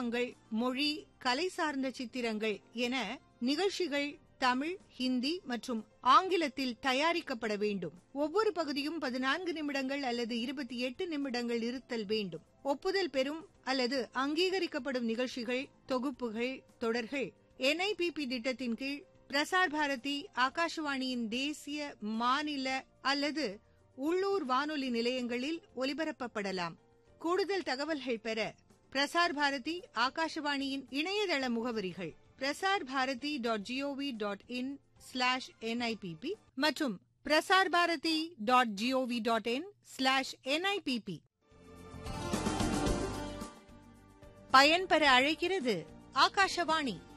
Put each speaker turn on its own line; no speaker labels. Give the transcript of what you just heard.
சித்திரங்கள் மொழி கலை சார்ந்த சித்திரங்கள் என நிகழ்ச்சிகள் தமிழ் ஹிந்தி மற்றும் ஆங்கிலத்தில் தயாரிக்கப்பட வேண்டும் ஒவ்வொரு பகுதியும் பதினான்கு நிமிடங்கள் அல்லது இருபத்தி எட்டு நிமிடங்கள் இருத்தல் வேண்டும் ஒப்புதல் பெறும் அல்லது அங்கீகரிக்கப்படும் நிகழ்ச்சிகள் தொகுப்புகள் தொடர்கள் என்ஐபிபி திட்டத்தின் கீழ் பிரசார் பாரதி ஆகாஷவாணியின் தேசிய மாநில அல்லது உள்ளூர் வானொலி நிலையங்களில் ஒலிபரப்பப்படலாம் கூடுதல் தகவல்கள் பெற பிரசார் பாரதி ஆகாஷவாணியின் இணையதள முகவரிகள் Prasar Bharati dot GOV dot in slash NIBP மற்றும் Prasar Bharati dot GOV dot in slash NIBP பயன்பெற அழைக்கிறது ஆகாஷவாணி